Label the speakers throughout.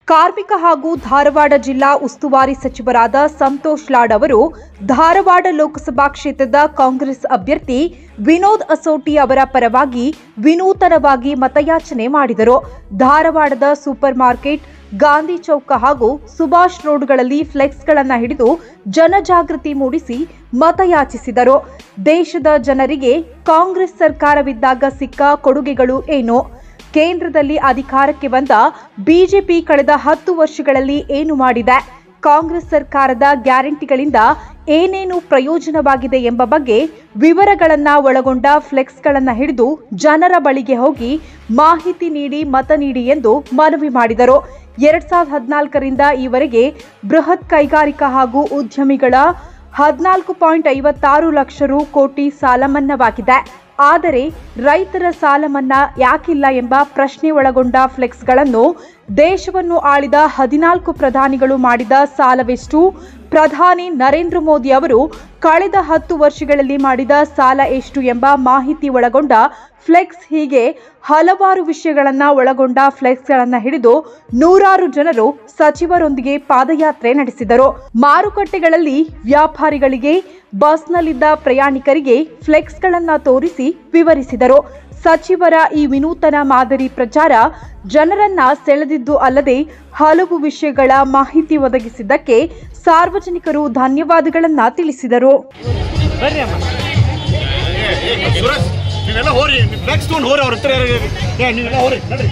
Speaker 1: ಕಾರ್ಮಿಕ ಹಾಗೂ ಧಾರವಾಡ ಜಿಲ್ಲಾ ಉಸ್ತುವಾರಿ ಸಚಿವರಾದ ಸಂತೋಷ್ ಲಾಡ್ ಅವರು ಧಾರವಾಡ ಲೋಕಸಭಾ ಕ್ಷೇತ್ರದ ಕಾಂಗ್ರೆಸ್ ಅಭ್ಯರ್ಥಿ ವಿನೋದ್ ಅಸೋಟಿ ಅವರ ಪರವಾಗಿ ವಿನೂತನವಾಗಿ ಮತಯಾಚನೆ ಮಾಡಿದರು ಧಾರವಾಡದ ಸೂಪರ್ ಮಾರ್ಕೆಟ್ ಗಾಂಧಿ ಚೌಕ ಹಾಗೂ ಸುಭಾಷ್ ರೋಡ್ಗಳಲ್ಲಿ ಫ್ಲೆಕ್ಸ್ಗಳನ್ನು ಹಿಡಿದು ಜನಜಾಗೃತಿ ಮೂಡಿಸಿ ಮತಯಾಚಿಸಿದರು ದೇಶದ ಜನರಿಗೆ ಕಾಂಗ್ರೆಸ್ ಸರ್ಕಾರವಿದ್ದಾಗ ಸಿಕ್ಕ ಕೊಡುಗೆಗಳು ಏನು ಕೇಂದ್ರದಲ್ಲಿ ಅಧಿಕಾರಕ್ಕೆ ಬಂದ ಬಿಜೆಪಿ ಕಳೆದ ಹತ್ತು ವರ್ಷಗಳಲ್ಲಿ ಏನು ಮಾಡಿದೆ ಕಾಂಗ್ರೆಸ್ ಸರ್ಕಾರದ ಗ್ಯಾರಂಟಿಗಳಿಂದ ಏನೇನು ಪ್ರಯೋಜನವಾಗಿದೆ ಎಂಬ ಬಗ್ಗೆ ವಿವರಗಳನ್ನ ಒಳಗೊಂಡ ಫ್ಲೆಕ್ಸ್ಗಳನ್ನ ಹಿಡಿದು ಜನರ ಬಳಿಗೆ ಹೋಗಿ ಮಾಹಿತಿ ನೀಡಿ ಮತ ನೀಡಿ ಎಂದು ಮನವಿ ಮಾಡಿದರು ಎರಡ್ ಸಾವಿರದ ಹದಿನಾಲ್ಕರಿಂದ ಈವರೆಗೆ ಬೃಹತ್ ಕೈಗಾರಿಕಾ ಹಾಗೂ ಉದ್ಯಮಿಗಳ ಹದಿನಾಲ್ಕು ಪಾಯಿಂಟ್ ಐವತ್ತಾರು ಲಕ್ಷ ರು ಕೋಟಿ ಸಾಲ ಮನ್ನಾವಾಗಿದೆ ಆದರೆ ರೈತರ ಸಾಲ ಮನ್ನಾ ಯಾಕಿಲ್ಲ ಎಂಬ ಪ್ರಶ್ನೆ ಒಳಗೊಂಡ ಫ್ಲೆಕ್ಸ್ಗಳನ್ನು ದೇಶವನ್ನು ಆಳಿದ ಹದಿನಾಲ್ಕು ಪ್ರಧಾನಿಗಳು ಮಾಡಿದ ಸಾಲವೆಷ್ಟು ಪ್ರಧಾನಿ ನರೇಂದ್ರ ಮೋದಿ ಅವರು ಕಳೆದ ಹತ್ತು ವರ್ಷಗಳಲ್ಲಿ ಮಾಡಿದ ಸಾಲ ಎಷ್ಟು ಎಂಬ ಮಾಹಿತಿ ಒಳಗೊಂಡ ಫ್ಲೆಕ್ಸ್ ಹೀಗೆ ಹಲವಾರು ವಿಷಯಗಳನ್ನ ಒಳಗೊಂಡ ಫ್ಲೆಕ್ಸ್ಗಳನ್ನ ಹಿಡಿದು ನೂರಾರು ಜನರು ಸಚಿವರೊಂದಿಗೆ ಪಾದಯಾತ್ರೆ ನಡೆಸಿದರು ಮಾರುಕಟ್ಟೆಗಳಲ್ಲಿ ವ್ಯಾಪಾರಿಗಳಿಗೆ ಬಸ್ನಲ್ಲಿದ್ದ ಪ್ರಯಾಣಿಕರಿಗೆ ಫ್ಲೆಕ್ಸ್ಗಳನ್ನ ತೋರಿಸಿ ವಿವರಿಸಿದರು ಸಚಿವರ ಈ ವಿನೂತನ ಮಾದರಿ ಪ್ರಚಾರ ಜನರನ್ನ ಸೆಳೆದಿದ್ದು ಅಲ್ಲದೆ ಹಲವು ವಿಷಯಗಳ ಮಾಹಿತಿ ಒದಗಿಸಿದ್ದಕ್ಕೆ ಸಾರ್ವಜನಿಕರು ಧನ್ಯವಾದಗಳನ್ನ ತಿಳಿಸಿದರು
Speaker 2: ಬರ್ರಿ ಅಮ್ಮ
Speaker 3: ಸುರೇಶ್ ನೀವೆಲ್ಲ ಹೋರಿ ಫ್ಲೆಕ್ಸ್ ತೊಗೊಂಡು ಹೋರಿ ಅವ್ರ ಹತ್ರ ಯಾರು ಇದ್ದಾರೆ? ಏ, ನೀವೆಲ್ಲ ಹೋರಿ ನಡ್ರಿ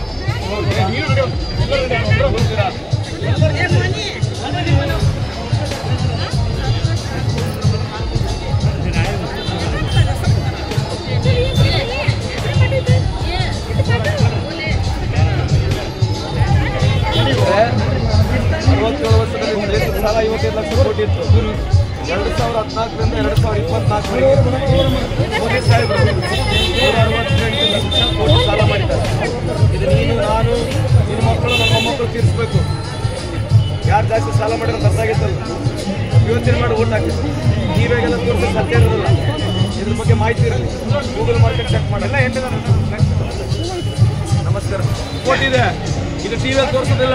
Speaker 4: ಅರವತ್ತೇಳು ವರ್ಷದಲ್ಲಿ ದೇಶದ ಸಾಲ ಐವತ್ತೈದು ಲಕ್ಷ ಕೋಟಿ ಇತ್ತು ಎರಡು ಸಾವಿರದ ಹದಿನಾಲ್ಕರಿಂದ ಎರಡು ಸಾವಿರದ ಇಪ್ಪತ್ನಾಲ್ಕರಿಗೆ ಮೋದಿ ಸಾಹೇಬರು ನೂರ ಅರವತ್ತೆಂಟು ಲಕ್ಷ ಕೋಟಿ ಸಾಲ ಮಾಡಿದ್ದಾರೆ ಇದು ನೀನು ನಾನು ನಿನ್ನ ಮಕ್ಕಳು ನಮ್ಮ ಮೊಮ್ಮಕ್ಕಳು ತೀರಿಸಬೇಕು ಯಾರು ಜಾಸ್ತಿ ಸಾಲ ಮಾಡಿರೋ ಅರ್ಥಾಗಿತ್ತಲ್ಲ ಯೋಚನೆ ಮಾಡಿ ಓಟ್ ಹಾಕಿದ್ರು ನೀವಾಗೆಲ್ಲ ತೋರಿಸಿ ಸತ್ಯ ಇರೋದಿಲ್ಲ ಇದ್ರ ಬಗ್ಗೆ ಮಾಹಿತಿ ಇರಲಿ ಗೂಗಲ್ ಮಾರ್ಕೆಟ್ ಚೆಕ್ ಮಾಡಲ್ಲ ಎಂಟು ನಮಸ್ಕಾರ ಕೋಟಿ ಇದೆ ಇದು ಟಿವಿಯಲ್ಲಿ ತೋರಿಸೋದಿಲ್ಲ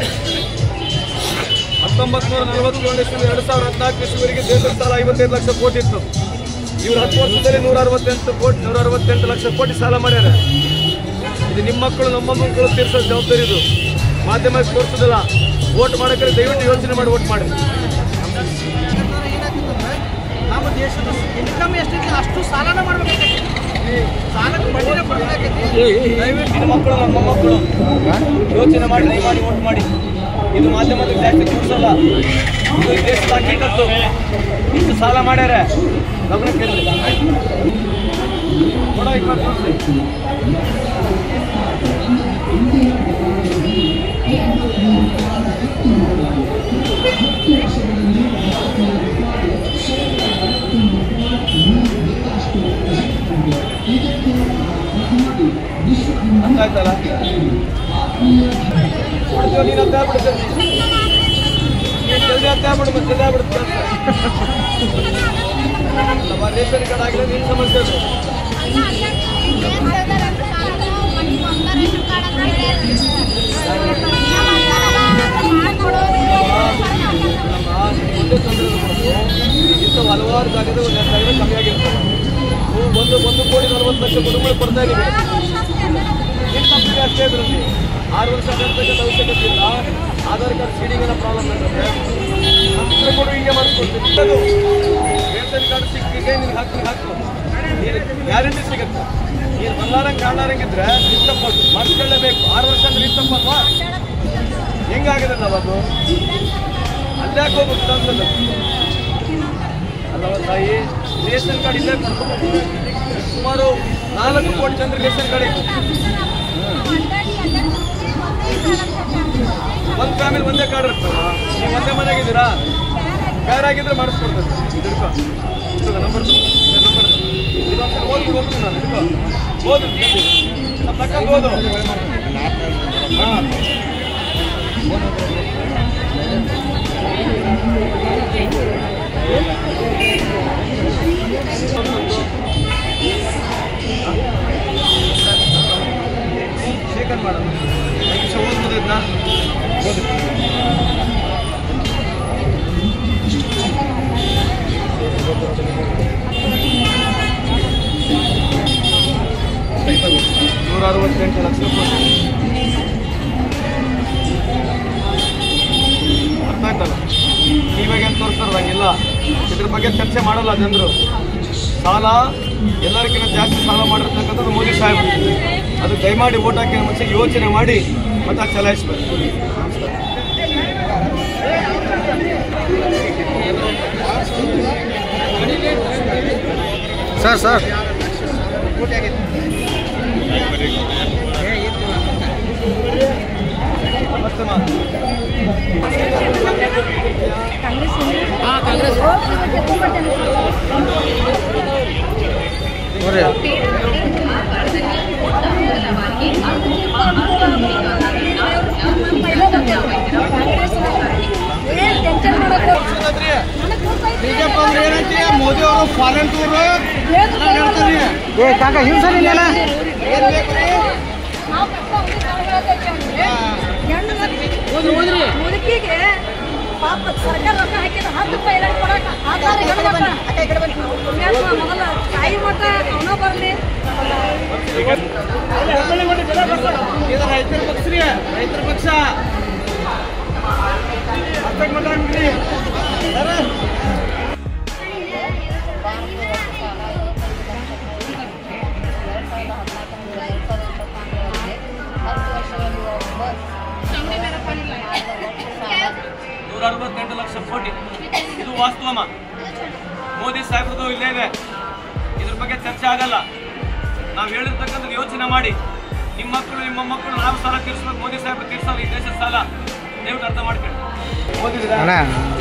Speaker 4: ಹತ್ತೊಂಬತ್ತು ನೂರ ನಲವತ್ತೇಳು ಇಸ್ವಿಯಿಂದ ಎರಡು ಸಾವಿರದ ಹದಿನಾಲ್ಕು ಇಸ್ವಿವರೆಗೆ ದೇಶದ ಸಾಲ ಐವತ್ತೈದು ಲಕ್ಷ ಕೋಟಿ ಇತ್ತು ಇವರು ಹತ್ತು ವರ್ಷದಲ್ಲಿ ನೂರ ಅರವತ್ತೆಂಟು ಕೋಟಿ ನೂರ ಅರವತ್ತೆಂಟು ಲಕ್ಷ ಕೋಟಿ ಸಾಲ ಮಾಡ್ಯಾರ ಇದು ನಿಮ್ಮ ಮಕ್ಕಳು ನಮ್ಮ ಮಕ್ಕಳು ತೀರ್ಸೋ ಜವಾಬ್ದಾರಿ ಇದು ಮಾಧ್ಯಮಕ್ಕೆ ತೋರಿಸೋದಿಲ್ಲ ವೋಟ್ ಮಾಡೋಕ್ಕೆ ದಯವಿಟ್ಟು ಯೋಚನೆ ಮಾಡಿ ವೋಟ್ ಮಾಡಿ
Speaker 2: ನಮ್ಮ ದೇಶದ ಇನ್ಕಮ್ ಎಷ್ಟೈತಿ ಅಷ್ಟು ಸಾಲನ ಮಾಡ್ಬೇಕಾಗೈತಿ ಸಾಲಕ್ಕೆ ಬಡ್ಡಿನೇ ಕೊಡ್ಬೇಕಾಗೈತಿ
Speaker 4: ದಯವಿಟ್ಟು ನಿಮ್ಮ ಮಕ್ಕಳು ನಮ್ಮ ಮೊಮ್ಮಕ್ಕಳು ಯೋಚನೆ ಮಾಡಿ ದಯಮಾಡಿ ವೋಟ್ ಮಾಡಿ ಇದು ಮಾಧ್ಯಮದ ಜಾಸ್ತಿ ತೋರಿಸಲ್ಲ ಇದು ಈ ದೇಶದ ಹಕ್ಕಿಕತ್ತು ಇಷ್ಟು ಸಾಲ ಮಾಡ್ಯಾರ ಗಮನಕ್ಕೆ ಇರಲಿ ಕೊಡೋ ಇಪ್ಪತ್ತು ತೋರಿಸಿ ಅರ್ಥ ಆಯ್ತಲ್ಲ ಕೊಡ್ತೀವಿ ನೀನು ಅಂತ ಆಗ್ಬಿಡುತ್ತೆ ನೀನು ಜಲ್ದಿ ಅಂತ ಆಗ್ಬಿಡು ಮತ್ತೆ ಜಲ್ದಿ ಆಗ್ಬಿಡುತ್ತೆ ನಮ್ಮ ರೇಷನ್ ಕಾರ್ಡ್ ಆಗಿಲ್ಲ ನೀನು ಸಮಸ್ಯೆ ಅದು ನಮ್ಮ ಒಂದೇ ತೊಂದರೆ ಇಂಥ ಹಲವಾರು ಜಾಗದ ಒಂದು ಜಾಗದಲ್ಲಿ ಕಮ್ಮಿ ಆಗಿರ್ತದೆ ನೀವು ಒಂದು ಒಂದು ಕೋಟಿ ನಲವತ್ತು ಲಕ್ಷ ಕುಟುಂಬಗಳು ಕೊಡ್ತಾ ಇದ್ದೀವಿ ನಿಮ್ಮ ಕಂಪ್ನಿಗೆ ಅಷ್ಟೇ ಇದರಲ್ಲಿ ಆರು ವರ್ಷ ಕಟ್ಟಬೇಕಂತ ಅವಶ್ಯಕತೆ ಇಲ್ಲ ಆಧಾರ್ ಕಾರ್ಡ್ ಸೀಡಿಂಗ್ ಪ್ರಾಬ್ಲಮ್ ಇರ್ತದೆ ಕಂಪ್ಯೂಟರ್ ಕೊಡು ಹಿಂಗೆ ಮಾಡಿಸ್ಕೊಡ್ತೀನಿ ಅದು ರೇಷನ್ ಕಾರ್ಡ್ ಸಿಕ್ಕಿಗೆ ನಿನ್ಗೆ ಹಾಕಿ ಹಾಕು ನೀನು ಗ್ಯಾರಂಟಿ ಸಿಗುತ್ತೆ ನೀನು ಬಲ್ಲಾರಂಗೆ ಕಾಣಾರಂಗಿದ್ರೆ ಇಷ್ಟಪ್ಪ ಮಾಡಿಸ್ಕೊಳ್ಳೇಬೇಕು ಆರು ವರ್ಷ ಅಂದ್ರೆ ಇಷ್ಟಪ್ಪ ಅಲ್ವಾ ಹೆಂಗಾಗಿದೆ ನಾವು ಅದು ಅಲ್ಲಾಕೆ ಹೋಗ್ಬೇಕು ಅನ್ಸಲ್ಲ ಅಲ್ಲವ ತಾಯಿ ರೇಷನ್ ಕಾರ್ಡ್ ಇಲ್ಲೇ ಕೊಡ್ಬೇಕು ಸುಮಾರು ನಾಲ್ಕು ಕೋಟಿ ಜನರಿಗೆ ರೇಷನ್ ಕಾರ್ಡ್ ಇತ್ತು ಒಂದು ಫ್ಯಾಮಿಲಿ ಒಂದೇ ಕಾರ್ಡ್ ಇರ್ತಲ್ಲ ನೀವು ಒಂದೇ ಮನೆಯಾಗಿದ್ದೀರಾ ಬೇರೆ ಆಗಿದ್ರೆ ಮಾಡಿಸ್ಕೊಡ್ತಾರೆ ಹಿಡ್ಕೊ ಇವಾಗ ನಂಬರ್ ನಂಬರ್ ಇದೊಂದ್ಸಲ ಓದಿ ಹೋಗ್ತೀನಿ ನಾನು ಹಿಡ್ಕೊ ಓದು ನಮ್ಮ ತಕ್ಕಂತ ಓದು ಹಾಂ ಶೇಖರ್ ಮಾಡೋಣ ಓದ್ಬೋದಿದ್ನಾ ಬಗ್ಗೆ ಚರ್ಚೆ ಮಾಡಲ್ಲ ಜನರು ಸಾಲ ಎಲ್ಲರಿಗಿಂತ ಜಾಸ್ತಿ ಸಾಲ ಮಾಡಿರ್ತಕ್ಕಂಥದ್ದು ಮೋದಿ ಸಾಹೇಬ್ ಅದು ದಯಮಾಡಿ ಓಟ್ ಹಾಕಿ ಮುಂಚೆ ಯೋಚನೆ ಮಾಡಿ ಮತ ಚಲಾಯಿಸಬೇಕು
Speaker 3: ಸರ್ ಸರ್
Speaker 4: ಮತ್ತೆ ಮಾ-
Speaker 2: ಬಿಜೆಪಿ ಅವ್ರು ಏನಂತೀಯ ಮೋದಿ ಅವರು ಫಾರೆನ್ ಟೂರ್ ಹೇಳ್ತಾರೆ
Speaker 3: ಏ ಕಾಕ ಹಿಂಸರಿ
Speaker 2: ಏನ್ ಬೇಕು ರೀ?
Speaker 5: ಮುದುಕಿಗೆ ಪಾಪ ಸರ್ಕಾರ ರೊಕ್ಕ ಹಾಕಿದ ಹತ್ತು ರೂಪಾಯಿ ಇಲ್ಲ ಕೊಡಕ ಆಧಾರ ಹೆಣ್ಣು ಮಕ್ಕಳ ಮೊದಲ ತಾಯಿ ಮಠ ಅವನ ಬರಲಿ
Speaker 2: ಇದು ರೈತರ ಪಕ್ಷ ರೀ ರೈತರ ಪಕ್ಷ ಅಷ್ಟಕ್ಕೆ ಮಾತಾಡ್ಬಿಡ್ರಿ ಸರ
Speaker 4: ನೂರ ಅರವತ್ತೆಂಟು ಲಕ್ಷ ಕೋಟಿ ಇದು ವಾಸ್ತವಮ ಮೋದಿ ಸಾಹೇಬ್ರದ್ದು ಇಲ್ಲೇ ಇದೆ ಇದ್ರ ಬಗ್ಗೆ ಚರ್ಚೆ ಆಗಲ್ಲ ನಾವು ಹೇಳಿರ್ತಕ್ಕಂಥ ಯೋಚನೆ ಮಾಡಿ ನಿಮ್ಮ ಮಕ್ಕಳು ನಿಮ್ಮ ಮಕ್ಕಳು ನಾವು ಸಾಲ ತೀರಿಸ್ಬೇಕು ಮೋದಿ ಸಾಹೇಬ್ರು ತೀರ್ಸಲ್ಲ ಈ ದೇಶದ ಸಾಲ ದಯವಿಟ್ಟು ಅರ್ಥ ಮಾಡ್ಕೊಳ್ಳಿ ಓದಿದ್ದೀರಾ
Speaker 3: ಅಣ್ಣ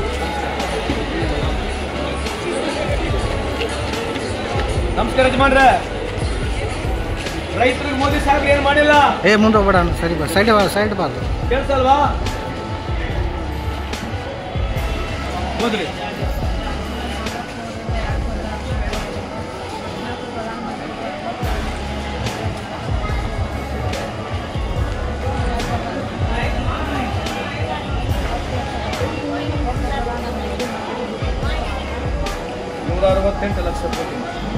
Speaker 4: ನಮಸ್ಕಾರ ಯಜಮಾನ್ರೆ ರೈತರಿಗೆ ಮೋದಿ ಸಾಹೇಬ್ರು ಏನು ಮಾಡಿಲ್ಲ
Speaker 3: ಏ ಮುಂದೆ ಹೋಗ್ಬೇಡ ಅಣ್ಣ ಸರಿ ಬಾ ಸೈಡ್ ಬಾ ಸೈಡ್ ಬಾ
Speaker 4: ಕೇಳಿಸಲ್ವಾ ಓದ್ರಿ ನೂರ ಅರವತ್ತೆಂಟು ಲಕ್ಷ ಕೋಟಿ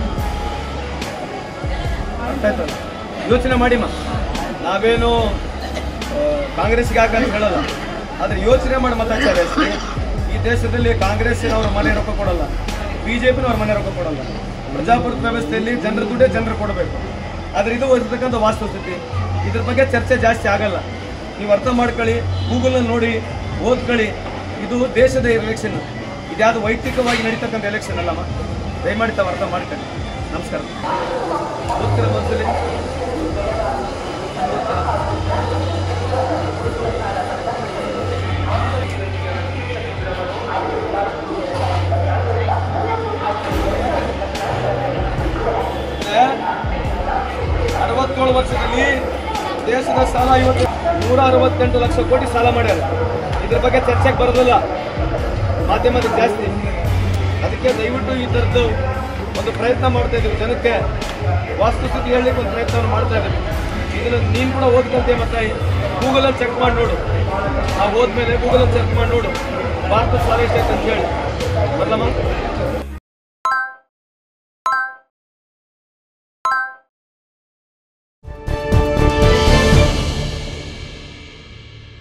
Speaker 4: ಅರ್ಥ ಆಯ್ತಲ್ಲ ಯೋಚನೆ ಮಾಡಿಮ್ಮ ನಾವೇನು ಆ, ಕಾಂಗ್ರೆಸ್ಗೆ ಹಾಕಂತ ಹೇಳಲ್ಲ ಆದರೆ ಯೋಚನೆ ಮಾಡಿ ಮತ ಚಲಾಯಿಸಿ ಈ ದೇಶದಲ್ಲಿ ಕಾಂಗ್ರೆಸ್ಸಿನವ್ರ ಮನೆ ರೊಕ್ಕ ಕೊಡಲ್ಲ ಬಿ ಜೆ ಪಿನವ್ರ ಮನೆ ರೊಕ್ಕ ಕೊಡಲ್ಲ ಪ್ರಜಾಪ್ರಭುತ್ವ ವ್ಯವಸ್ಥೆಯಲ್ಲಿ ಜನರ ದುಡ್ಡೇ ಜನರು ಕೊಡಬೇಕು ಆದರೆ ಇದು ಇರ್ತಕ್ಕಂಥ ವಾಸ್ತುಸ್ಥಿತಿ ಇದ್ರ ಬಗ್ಗೆ ಚರ್ಚೆ ಜಾಸ್ತಿ ಆಗಲ್ಲ ನೀವು ಅರ್ಥ ಮಾಡ್ಕೊಳ್ಳಿ ಗೂಗಲ್ನಲ್ಲಿ ನೋಡಿ ಓದ್ಕೊಳ್ಳಿ ಇದು ದೇಶದ ಎಲೆಕ್ಷನ್ ಇದ್ಯಾವುದು ವೈಯಕ್ತಿಕವಾಗಿ ನಡೀತಕ್ಕಂಥ ಎಲೆಕ್ಷನ್ ಅಲ್ಲಮ್ಮ ದಯಮಾಡಿ ತಾವು ಅರ್ಥ ಮಾಡ್ಕೊಳ್ಳಿ ನಮಸ್ಕಾರ ಓದ್ತೀರಾ ಒಂದ್ಸಲಿ ಅರವತ್ತೇಳು ವರ್ಷದಲ್ಲಿ ದೇಶದ ಸಾಲ ಇವತ್ತು ನೂರ ಅರವತ್ತೆಂಟು ಲಕ್ಷ ಕೋಟಿ ಸಾಲ ಮಾಡ್ಯಾರ ಇದ್ರ ಬಗ್ಗೆ ಚರ್ಚೆಗೆ ಬರೋದಿಲ್ಲ ಮಾಧ್ಯಮದ ಜಾಸ್ತಿ ಅದಕ್ಕೆ ದಯವಿಟ್ಟು ಈ ಥರದ್ದು ಒಂದು ಪ್ರಯತ್ನ ಮಾಡ್ತಾ ಇದ್ದೀವಿ ಜನಕ್ಕೆ ವಾಸ್ತುಸ್ಥಿತಿ ಹೇಳಲಿಕ್ಕೆ ಒಂದು ಪ್ರಯತ್ನವನ್ನು ಮಾಡ್ತಾ ಇದ್ದೀವಿ ಇದನ್ನು ನೀನು ಕೂಡ ಓದ್ಕಂತೆ ಮತ್ತೆ ಗೂಗಲಲ್ಲಿ ಚೆಕ್ ಮಾಡಿ ನೋಡು ನಾವು ಹೋದ್ಮೇಲೆ ಗೂಗಲಲ್ಲಿ ಚೆಕ್ ಮಾಡಿ ನೋಡು ಭಾರತ ಸಾಲ ಎಷ್ಟೈತೆ ಅಂತ ಹೇಳಿ ಬರಲಮ್ಮ